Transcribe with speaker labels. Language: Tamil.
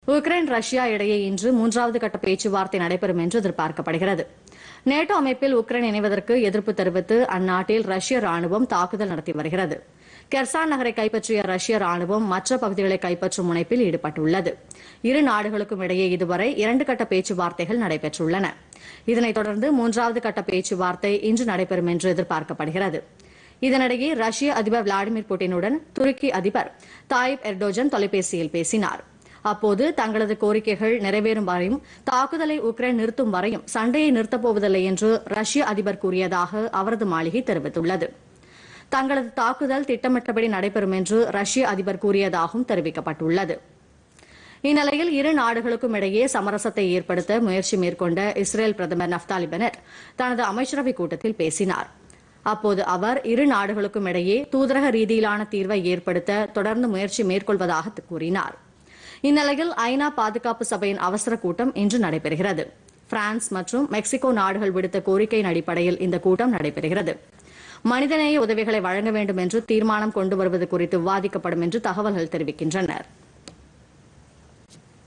Speaker 1: உக்ரைன் ரஷ்யா இடையே இன்று மூன்றாவது கட்ட பேச்சுவார்த்தை நடைபெறும் என்று எதிர்பார்க்கப்படுகிறது நேட்டோ அமைப்பில் உக்ரைன் இணைவதற்கு எதிர்ப்பு தெரிவித்து அந்நாட்டில் ரஷ்ய ராணுவம் தாக்குதல் நடத்தி வருகிறது கெர்சான் நகரை கைப்பற்றிய ரஷ்ய ராணுவம் மற்ற பகுதிகளை கைப்பற்றும் முனைப்பில் ஈடுபட்டுள்ளது இரு நாடுகளுக்கும் இடையே இதுவரை இரண்டு கட்ட பேச்சுவார்த்தைகள் நடைபெற்றுள்ளன இதனைத் தொடர்ந்து மூன்றாவது கட்ட பேச்சுவார்த்தை இன்று நடைபெறும் என்று எதிர்பார்க்கப்படுகிறது இதனிடையே ரஷ்ய அதிபர் விளாடிமிர் புட்டினுடன் துருக்கி அதிபர் தாயிப் எர்டோஜன் தொலைபேசியில் பேசினார் அப்போது தங்களது கோரிக்கைகள் நிறைவேறும் வரையும் தாக்குதலை உக்ரைன் நிறுத்தும் வரையும் சண்டையை நிறுத்தப் போவதில்லை என்று ரஷ்ய அதிபர் கூறியதாக அவரது மாளிகை தெரிவித்துள்ளது தங்களது தாக்குதல் திட்டமிட்டபடி நடைபெறும் என்று ரஷ்ய அதிபர் கூறியதாகவும் தெரிவிக்கப்பட்டுள்ளது இந்நிலையில் இரு நாடுகளுக்கும் இடையே சமரசத்தை ஏற்படுத்த முயற்சி மேற்கொண்ட இஸ்ரேல் பிரதமர் நப்தாலி பெனட் தனது அமைச்சரவைக் கூட்டத்தில் பேசினார் அப்போது அவர் இரு நாடுகளுக்கும் இடையே தூதரக ரீதியிலான தீர்வை ஏற்படுத்த தொடர்ந்து முயற்சி மேற்கொள்வதாக கூறினார் இந்நிலையில் ஐநா பாதுகாப்பு சபையின் அவசர கூட்டம் இன்று நடைபெறுகிறது பிரான்ஸ் மற்றும் மெக்சிகோ நாடுகள் விடுத்த கோரிக்கையின் அடிப்படையில் இந்த கூட்டம் நடைபெறுகிறது மனிதநேய உதவிகளை வழங்க வேண்டும் என்று தீர்மானம் கொண்டு வருவது குறித்து விவாதிக்கப்படும் என்று தகவல்கள் தெரிவிக்கின்றன